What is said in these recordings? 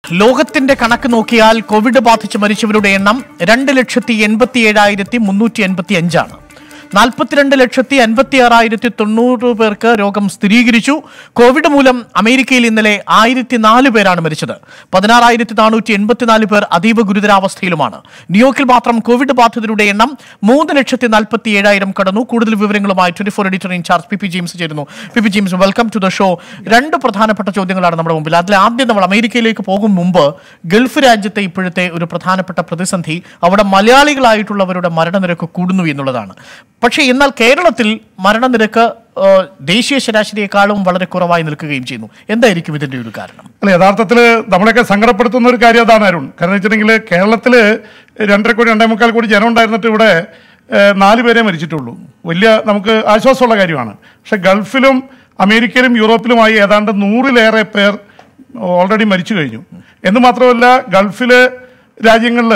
ലോകത്തിന്റെ കണക്ക് നോക്കിയാൽ കോവിഡ് ബാധിച്ച് മരിച്ചവരുടെ എണ്ണം രണ്ട് ലക്ഷത്തി എൺപത്തി ഏഴായിരത്തി മുന്നൂറ്റി എൺപത്തി അഞ്ചാണ് നാൽപ്പത്തിരണ്ട് ലക്ഷത്തി അൻപത്തി ആറായിരത്തി തൊണ്ണൂറ് പേർക്ക് രോഗം സ്ഥിരീകരിച്ചു കോവിഡ് മൂലം അമേരിക്കയിൽ ഇന്നലെ ആയിരത്തി നാല് പേരാണ് മരിച്ചത് പതിനാറായിരത്തി നാനൂറ്റി എൺപത്തിനാല് പേർ അതീവ ഗുരുതരാവസ്ഥയിലുമാണ് ന്യൂയോർക്കിൽ മാത്രം കോവിഡ് ബാധിതരുടെ എണ്ണം മൂന്ന് ലക്ഷത്തി നാൽപ്പത്തി ഏഴായിരം കടന്നു കൂടുതൽ വിവരങ്ങളുമായി twenty four editor incharge P P James ചേരുന്നു P P James welcome to the show രണ്ട് പ്രധാനപ്പെട്ട ചോദ്യങ്ങളാണ് നമ്മുടെ മുമ്പിൽ അതിൽ ആദ്യം നമ്മൾ അമേരിക്കയിലേക്ക് പോകും മുമ്പ് ഗൾഫ് രാജ്യത്തെ ഇപ്പോഴത്തെ ഒരു പ്രധാനപ്പെട്ട പ്രതിസന്ധി അവിടെ മലയാളികളായിട്ടുള്ളവരുടെ മരണനിരക്ക് കൂടുന്നു എന്നുള്ളതാണ് പക്ഷേ എന്നാൽ കേരളത്തിൽ മരണനിരക്ക് ആ, ദേശീയ ശരാശരിയെക്കാളും വളരെ കുറവായി നിൽക്കുകയും ചെയ്യുന്നു എന്തായിരിക്കും ഇതിന്റെ ഒരു കാരണം അല്ല യഥാർത്ഥത്തിൽ നമ്മളെയൊക്കെ സങ്കടപ്പെടുത്തുന്ന ഒരു കാര്യം അതാണ് അരുൺ കാരണം വെച്ചിട്ടുണ്ടെങ്കിൽ കേരളത്തിൽ രണ്ടര കോടി രണ്ടേ മുക്കാൽ കോടി ജനം ഉണ്ടായിരുന്നിട്ട് ഇവിടെ ഏഹ്, നാല് പേരെ മരിച്ചിട്ടുള്ളൂ വലിയ നമുക്ക് ആശ്വാസമുള്ള കാര്യമാണ് പക്ഷെ ഗൾഫിലും അമേരിക്കയിലും യൂറോപ്പിലുമായി ഏതാണ്ട് നൂറിലേറെ പേർ ഓൾറെഡി മരിച്ചു കഴിഞ്ഞു എന്ന് മാത്രമല്ല ഗൾഫിലെ രാജ്യങ്ങളിൽ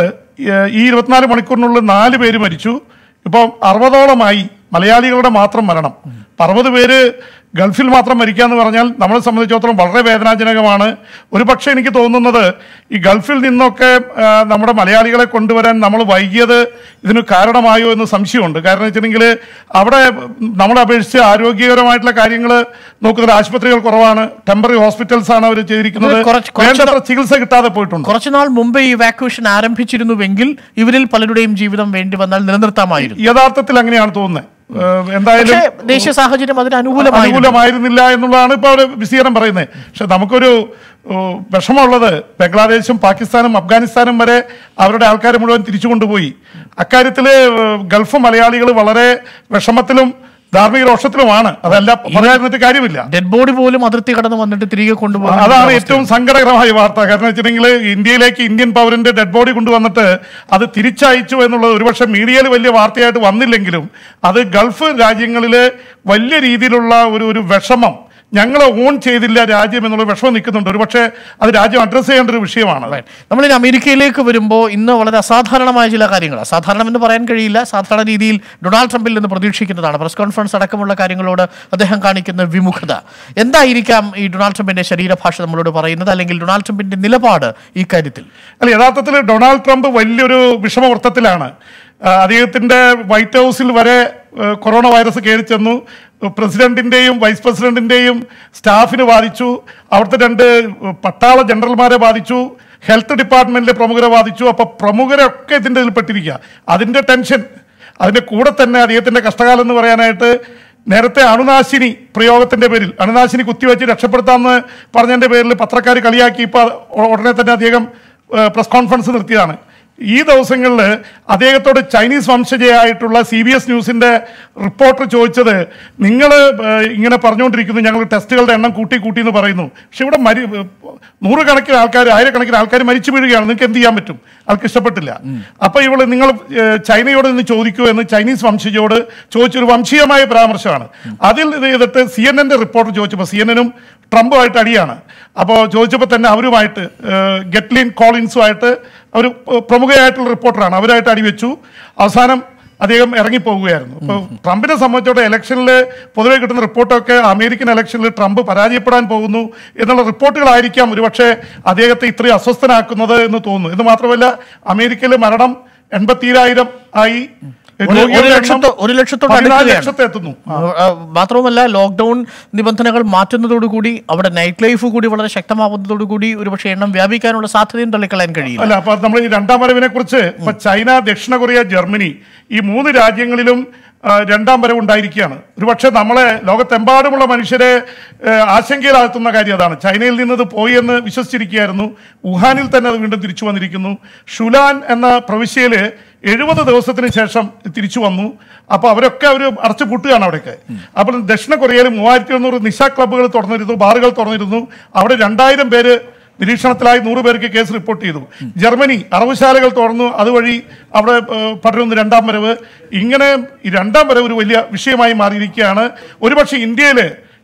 ഈ ഇരുപത്തിനാല് മണിക്കൂറിനുള്ളിൽ നാല് പേര് മരിച്ചു ഇപ്പം അറുപതോളമായി മലയാളികളുടെ മാത്രം മരണം അപ്പം അറുപത് പേര് ഗൾഫിൽ മാത്രം മരിക്കുക എന്ന് പറഞ്ഞാൽ നമ്മളെ സംബന്ധിച്ചിടത്തോളം വളരെ വേദനാജനകമാണ് ഒരു പക്ഷേ എനിക്ക് തോന്നുന്നത് ഈ ഗൾഫിൽ നിന്നൊക്കെ ആ, നമ്മുടെ മലയാളികളെ കൊണ്ടുവരാൻ നമ്മൾ വൈകിയത് ഇതിന് കാരണമായോ എന്ന് സംശയമുണ്ട് കാരണം വെച്ചിട്ടുണ്ടെങ്കിൽ അവിടെ നമ്മളെ അപേക്ഷിച്ച് ആരോഗ്യകരമായിട്ടുള്ള കാര്യങ്ങൾ നോക്കുന്ന ആശുപത്രികൾ കുറവാണ് ടെമ്പററി ഹോസ്പിറ്റൽസ് ആണ് അവർ ചെയ്തിരിക്കുന്നത് ഇത് കുറച്ച്- കുറച്ച് വേണ്ടത്ര ചികിത്സ കിട്ടാതെ പോയിട്ടുണ്ട് കുറച്ചുനാൾ മുമ്പ് ഈ വാക്യൂഷൻ ആരംഭിച്ചിരുന്നുവെങ്കിൽ ഇവരിൽ പലരുടെയും ജീവിതം വേണ്ടി വന്നാൽ നിലനിർത്താമായിരുന്നു യഥാർത്ഥത്തിൽ അങ്ങനെയാണ് തോന്നുന്നത് ഏഹ് എന്തായാലും പക്ഷേ ദേശീയ സാഹചര്യം അതിന് അനുകൂലമായി അനുകൂലമായിരുന്നില്ല എന്നുള്ളതാണ് ഇപ്പോൾ അവർ വിശദീകരണം പറയുന്നത് പക്ഷെ നമുക്കൊരു ഓ, വിഷമമുള്ളത് ബംഗ്ലാദേശും പാകിസ്ഥാനും അഫ്ഗാനിസ്ഥാനും വരെ അവരുടെ ആൾക്കാരെ മുഴുവൻ തിരിച്ചു കൊണ്ടുപോയി അക്കാര്യത്തിൽ ഗൾഫ് മലയാളികൾ വളരെ വിഷമത്തിലും ധാർമ്മിക രോഷത്തിലുമാണ് അതല്ല പറയാതിരുന്നിട്ട് കാര്യമില്ല ഡെഡ് ബോഡി പോലും അതിർത്തി കടന്ന് വന്നിട്ട് തിരികെ കൊണ്ടുപോകുന്ന അതാണ് ഒരു ഏറ്റവും സങ്കടകരമായ വാർത്ത കാരണം വെച്ചിട്ടുണ്ടെങ്കിൽ ഇന്ത്യയിലേക്ക് ഇന്ത്യൻ പൗരന്റെ ഡെഡ് ബോഡി കൊണ്ടുവന്നിട്ട് അത് തിരിച്ചയച്ചു എന്നുള്ളത് ഒരുപക്ഷെ മീഡിയയിൽ വലിയ വാർത്തയായിട്ട് വന്നില്ലെങ്കിലും അത് ഗൾഫ് രാജ്യങ്ങളിൽ വലിയ രീതിയിലുള്ള ഒരു ഒരു വിഷമം ഞങ്ങൾ ഓൺ ചെയ്തില്ല രാജ്യം എന്നുള്ള വിഷമം നിൽക്കുന്നുണ്ട് ഒരുപക്ഷെ അത് രാജ്യം അഡ്രസ്സ് ചെയ്യേണ്ട ഒരു വിഷയമാണ് നമ്മൾ ഇനി അമേരിക്കയിലേക്ക് വരുമ്പോൾ ഇന്ന് വളരെ അസാധാരണമായ ചില കാര്യങ്ങൾ അസാധാരണം എന്ന് പറയാൻ കഴിയില്ല സാധാരണ രീതിയിൽ ഡൊണാൾഡ് ട്രംപിൽ നിന്ന് പ്രതീക്ഷിക്കുന്നതാണ് പ്രസ് കോൺഫറൻസ് അടക്കമുള്ള കാര്യങ്ങളോട് അദ്ദേഹം കാണിക്കുന്ന വിമുഖത എന്തായിരിക്കാം ഈ ഡൊണാൾഡ് ട്രംപിന്റെ ശരീരഭാഷ നമ്മളോട് പറയുന്നത് അല്ലെങ്കിൽ ഡൊണാൾഡ് ട്രംപിന്റെ നിലപാട് ഈ കാര്യത്തിൽ അല്ല യഥാർത്ഥത്തിൽ ഡൊണാൾഡ് ട്രംപ് വലിയൊരു വിഷമവൃത്തത്തിലാണ് ആ, അദ്ദേഹത്തിന്റെ വൈറ്റ് ഹൗസിൽ വരെ ആ, കൊറോണ വൈറസ് കയറി ചെന്നു പ്രസിഡന്റിന്റെയും വൈസ് പ്രസിഡന്റിന്റെയും സ്റ്റാഫിന് ബാധിച്ചു അവിടുത്തെ രണ്ട് പട്ടാള ജനറൽമാരെ ബാധിച്ചു ഹെൽത്ത് ഡിപ്പാർട്ട്മെന്റിലെ പ്രമുഖരെ ബാധിച്ചു അപ്പൊ പ്രമുഖരൊക്കെ ഇതിൻ്റെ ഇതിൽ പെട്ടിരിക്കുക അതിന്റെ ടെൻഷൻ അതിന്റെ കൂടെ തന്നെ അദ്ദേഹത്തിന്റെ കഷ്ടകാലം എന്ന് പറയാനായിട്ട് നേരത്തെ അണുനാശിനി പ്രയോഗത്തിന്റെ പേരിൽ അണുനാശിനി കുത്തിവെച്ച് രക്ഷപ്പെടുത്താമെന്ന് പറഞ്ഞതിന്റെ പേരിൽ പത്രക്കാർ കളിയാക്കി ഇപ്പോൾ ഉടനെ തന്നെ അദ്ദേഹം പ്രസ് കോൺഫറൻസ് നിർത്തിയതാണ് ഈ ദിവസങ്ങളിൽ അദ്ദേഹത്തോട് ചൈനീസ് വംശജയായിട്ടുള്ള സി ബി എസ് ന്യൂസിന്റെ റിപ്പോർട്ടർ ചോദിച്ചത് നിങ്ങൾ ഇങ്ങനെ പറഞ്ഞുകൊണ്ടിരിക്കുന്നു ഞങ്ങൾ ടെസ്റ്റുകളുടെ എണ്ണം കൂട്ടി കൂട്ടി എന്ന് പറയുന്നു പക്ഷെ ഇവിടെ മരി നൂറുകണക്കിന് ആൾക്കാർ ആയിരക്കണക്കിന് ആൾക്കാർ മരിച്ചു വീഴുകയാണ് നിങ്ങൾക്ക് എന്ത് ചെയ്യാൻ പറ്റും ആൾക്ക് ഇഷ്ടപ്പെട്ടില്ല അപ്പൊ ഇവള് നിങ്ങൾ ഏഹ്, ചൈനയോട് നിന്ന് ചോദിക്കൂ എന്ന് ചൈനീസ് വംശജയോട് ചോദിച്ചൊരു വംശീയമായ പരാമർശമാണ് അതിൽ ഇത് ചെയ്തിട്ട് സി എൻ എൻ്റെ റിപ്പോർട്ടർ ചോദിച്ചപ്പോൾ സി എൻ എനും ട്രംപുമായിട്ട് അടിയാണ് അപ്പോൾ ചോദിച്ചപ്പോൾ തന്നെ അവരുമായിട്ട് ഏഹ്, ഗെറ്റ്ലിൻ കോളിൻസുമായിട്ട് അവർ പ്രമുഖയായിട്ടുള്ള റിപ്പോർട്ടറാണ് അവരായിട്ട് അടിവെച്ചു അവസാനം അദ്ദേഹം ഇറങ്ങിപ്പോവുകയായിരുന്നു അപ്പോൾ ട്രംപിനെ സംബന്ധിച്ചോടെ ഇലക്ഷനിൽ പൊതുവെ കിട്ടുന്ന റിപ്പോർട്ടൊക്കെ അമേരിക്കൻ ഇലക്ഷനിൽ ട്രംപ് പരാജയപ്പെടാൻ പോകുന്നു എന്നുള്ള റിപ്പോർട്ടുകളായിരിക്കാം ഒരുപക്ഷെ അദ്ദേഹത്തെ ഇത്രയും അസ്വസ്ഥനാക്കുന്നത് എന്ന് തോന്നുന്നു ഇത് മാത്രമല്ല അമേരിക്കയിലെ മരണം എൺപത്തിരായിരം ആയി ഒരു- ഒരു രോഗികളുടെ എണ്ണം ലക്ഷത്തോ- ഒരു ലക്ഷത്തോട് പതിനാല് അടുക്കുകയാണ്. ലക്ഷത്തെ എത്തുന്നു ആ, മാത്രവുമല്ല ലോക്ക്ഡൌൺ നിബന്ധനകൾ മാറ്റുന്നതോടുകൂടി അവിടെ നൈറ്റ് ലൈഫ് കൂടി വളരെ ശക്തമാവുന്നതോടുകൂടി ഒരുപക്ഷെ എണ്ണം വ്യാപിക്കാനുള്ള സാധ്യതയും തള്ളിക്കളയാൻ കഴിയില്ല അല്ല അപ്പൊ നമ്മൾ ഈ രണ്ടാം വരവിനെ കുറിച്ച് ഇപ്പൊ ചൈന ദക്ഷിണ കൊറിയ ജർമ്മനി ഈ മൂന്ന് രാജ്യങ്ങളിലും ആ, രണ്ടാം വരവ് ഉണ്ടായിരിക്കുകയാണ് ഒരുപക്ഷെ നമ്മളെ ലോകത്തെമ്പാടുമുള്ള മനുഷ്യരെ ആ, ആശങ്കയിലാഴ്ത്തുന്ന കാര്യം അതാണ് ചൈനയിൽ നിന്ന് ഇത് പോയി എന്ന് വിശ്വസിച്ചിരിക്കുകയായിരുന്നു വുഹാനിൽ തന്നെ അത് വീണ്ടും തിരിച്ചു വന്നിരിക്കുന്നു ഷുലാൻ എന്ന പ്രവിശ്യയിൽ എഴുപത് ദിവസത്തിന് ശേഷം തിരിച്ചു വന്നു അപ്പോൾ അവരൊക്കെ അവർ അടച്ചു പൂട്ടുകയാണ് അവിടെയൊക്കെ അപ്പോൾ ദക്ഷിണ കൊറിയയിൽ മൂവായിരത്തി എണ്ണൂറ് നിശ ക്ലബ്ബുകൾ തുറന്നിരുന്നു ബാറുകൾ തുറന്നിരുന്നു അവിടെ രണ്ടായിരം പേര് നിരീക്ഷണത്തിലായി നൂറ് പേർക്ക് കേസ് റിപ്പോർട്ട് ചെയ്തു ജർമ്മനി അറവുശാലകൾ തുറന്നു അതുവഴി അവിടെ ഏഹ്, പടരുന്നു രണ്ടാം വരവ് ഇങ്ങനെ ഈ രണ്ടാം വരവ് ഒരു വലിയ വിഷയമായി മാറിയിരിക്കുകയാണ് ഒരുപക്ഷെ ഇന്ത്യയിൽ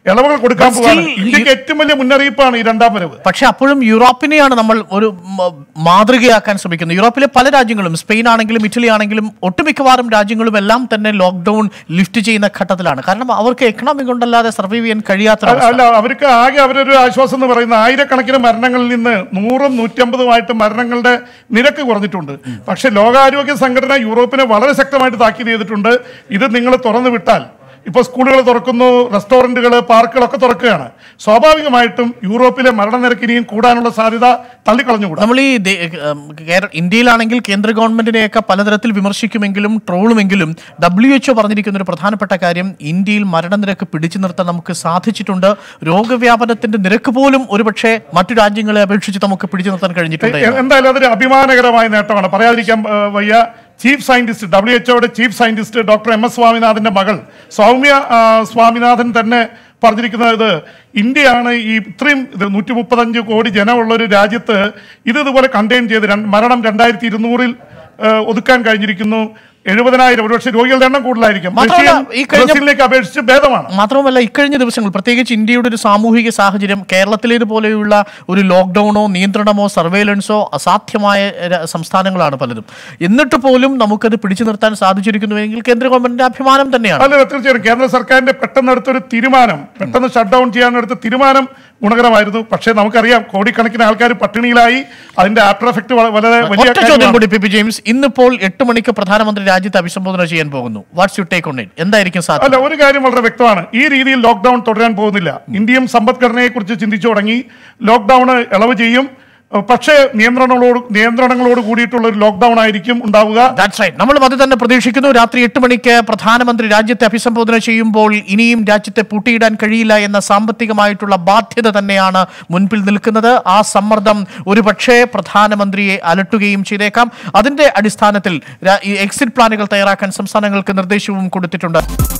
ഇളവുകൾ കൊടുക്കാൻ But പോവാണ് still, ഇന്ത്യക്ക് ഏറ്റവും വലിയ മുന്നറിയിപ്പാണ് ഈ രണ്ടാം വരവ് പക്ഷെ അപ്പോഴും യൂറോപ്പിനെയാണ് നമ്മൾ ഒരു മ- മാതൃകയാക്കാൻ ശ്രമിക്കുന്നത് യൂറോപ്പിലെ പല രാജ്യങ്ങളും സ്പെയിൻ ആണെങ്കിലും ഇറ്റലി ആണെങ്കിലും ഒട്ടുമിക്കവാറും രാജ്യങ്ങളും എല്ലാം തന്നെ ലോക്ക്ഡൌൺ ലിഫ്റ്റ് ചെയ്യുന്ന ഘട്ടത്തിലാണ് കാരണം അവർക്ക് എക്കണോമി കൊണ്ടല്ലാതെ സർവൈവ് ചെയ്യാൻ കഴിയാത്ത അല്ല, അല്ല അവർക്ക് ആകെ അവരൊരു ആശ്വാസം എന്ന് പറയുന്ന ആയിരക്കണക്കിന് മരണങ്ങളിൽ നിന്ന് നൂറും നൂറ്റമ്പതുമായിട്ട് മരണങ്ങളുടെ നിരക്ക് കുറഞ്ഞിട്ടുണ്ട് പക്ഷെ ലോകാരോഗ്യ സംഘടന യൂറോപ്പിനെ വളരെ ശക്തമായിട്ട് താക്കീത് ചെയ്തിട്ടുണ്ട് ഇത് നിങ്ങൾ തുറന്നു വിട്ടാൽ ഇപ്പോൾ സ്കൂളുകൾ തുറക്കുന്നു റെസ്റ്റോറൻറ്റുകൾ പാർക്കുകളൊക്കെ തുറക്കുകയാണ് സ്വാഭാവികമായിട്ടും യൂറോപ്പിലെ മരണനിരക്ക് ഇനിയും കൂടാനുള്ള സാധ്യത തള്ളിക്കളഞ്ഞുകൂടാ നമ്മൾ ഈ ദേ- ഉം, കേര- ഇന്ത്യയിലാണെങ്കിൽ കേന്ദ്ര ഗവൺമെന്റിനെയൊക്കെ പലതരത്തിൽ വിമർശിക്കുമെങ്കിലും ട്രോളുമെങ്കിലും ഡബ്ല്യു എച്ച്ഒ പറഞ്ഞിരിക്കുന്ന ഒരു പ്രധാനപ്പെട്ട കാര്യം ഇന്ത്യയിൽ മരണനിരക്ക് പിടിച്ചു നിർത്താൻ നമുക്ക് സാധിച്ചിട്ടുണ്ട് രോഗവ്യാപനത്തിന്റെ നിരക്ക് പോലും ഒരുപക്ഷെ മറ്റു രാജ്യങ്ങളെ അപേക്ഷിച്ച് നമുക്ക് പിടിച്ചു നിർത്താൻ കഴിഞ്ഞിട്ടുണ്ട് എ- എന്തായാലും അതൊരു അഭിമാനകരമായ നേട്ടമാണ് പറയാതിരിക്കാൻ ആ, വയ്യ ചീഫ് സയന്റിസ്റ്റ് ഡബ്ല്യു എച്ച്ഒയുടെ chief scientist doctor M S സ്വാമിനാഥന്റെ മകൾ സൗമ്യ ആ, സ്വാമിനാഥൻ തന്നെ പറഞ്ഞിരിക്കുന്നത് ഇത് ഇന്ത്യയാണ് ഈ ഇത്രയും ഇത് നൂറ്റി മുപ്പത്തഞ്ച് കോടി ജനമുള്ള ഒരു രാജ്യത്ത് ഇത് ഇതുപോലെ കണ്ടെയ്ൻ ചെയ്ത് രണ്ട്- മരണം രണ്ടായിരത്തി ഇരുന്നൂറിൽ ഒതുക്കാൻ കഴിഞ്ഞിരിക്കുന്നു എഴുപതിനായിരം ഒരുപക്ഷെ രോഗികളുടെ എണ്ണം കൂടുതലായിരിക്കും മാത്രമല്ല, റഷ്യൻ ഈ കഴിഞ്ഞ- ബ്രസീലിലേക്ക് അപേക്ഷിച്ച് ഭേദമാണ് മാത്രവുമല്ല ഇക്കഴിഞ്ഞ ദിവസങ്ങൾ പ്രത്യേകിച്ച് ഇന്ത്യയുടെ ഒരു സാമൂഹിക സാഹചര്യം കേരളത്തിലേതുപോലെയുള്ള ഒരു ലോക്ക്ഡൌണോ നിയന്ത്രണമോ സർവേലൻസോ അസാധ്യമായ ര- സംസ്ഥാനങ്ങളാണ് പലതും എന്നിട്ട് പോലും നമുക്കത് പിടിച്ചു നിർത്താൻ സാധിച്ചിരിക്കുന്നുവെങ്കിൽ കേന്ദ്ര ഗവൺമെന്റിന്റെ അഭിമാനം തന്നെയാണ് അല്ല തീർച്ചയായും കേന്ദ്ര സർക്കാരിന്റെ പെട്ടെന്ന് എടുത്തൊരു തീരുമാനം പെട്ടെന്ന് ഷട്ട് ഡൗൺ ചെയ്യാനെടുത്ത തീരുമാനം ഗുണകരമായിരുന്നു പക്ഷേ നമുക്കറിയാം കോടിക്കണക്കിന് ആൾക്കാർ പട്ടിണിയിലായി അതിന്റെ ആഫ്റ്റർ എഫക്ട് വളരെ വലിയ ഒറ്റ ചോദ്യം കാര്യമാണ്. കൂടി പി പി ജെയിംസ് ഇന്നിപ്പോൾ എട്ട് മണിക്ക് പ്രധാനമന്ത്രി രാജ്യത്തെ അഭിസംബോധന ചെയ്യാൻ പോകുന്നു what's you take on it എന്തായിരിക്കും സാധ്യത അല്ല ഒരു കാര്യം വളരെ വ്യക്തമാണ് ഈ രീതിയിൽ ലോക്ക്ഡൌൺ തുടരാൻ പോകുന്നില്ല ഇന്ത്യയും സമ്പദ്ഘടനയെ കുറിച്ച് ചിന്തിച്ചു തുടങ്ങി ലോക്ക്ഡൌൺ ഇളവ് ചെയ്യും ഏഹ് പക്ഷേ നിയന്ത്രണങ്ങളോട് നിയന്ത്രണങ്ങളോട് കൂടിയിട്ടുള്ള ഒരു ലോക്ക്ഡൌൺ ആയിരിക്കും ഉണ്ടാവുക ദാറ്റ്സ് റൈറ്റ് നമ്മളും അത് തന്നെ പ്രതീക്ഷിക്കുന്നു രാത്രി എട്ട് മണിക്ക് പ്രധാനമന്ത്രി രാജ്യത്തെ അഭിസംബോധന ചെയ്യുമ്പോൾ ഇനിയും രാജ്യത്തെ പൂട്ടിയിടാൻ കഴിയില്ല എന്ന സാമ്പത്തികമായിട്ടുള്ള ബാധ്യത തന്നെയാണ് മുൻപിൽ നിൽക്കുന്നത് ആ സമ്മർദ്ദം ഒരുപക്ഷേ പ്രധാനമന്ത്രിയെ അലട്ടുകയും ചെയ്തേക്കാം അതിന്റെ അടിസ്ഥാനത്തിൽ രാ- ഈ എക്സിറ്റ് പ്ലാനുകൾ തയ്യാറാക്കാൻ സംസ്ഥാനങ്ങൾക്ക് നിർദ്ദേശവും കൊടുത്തിട്ടുണ്ട്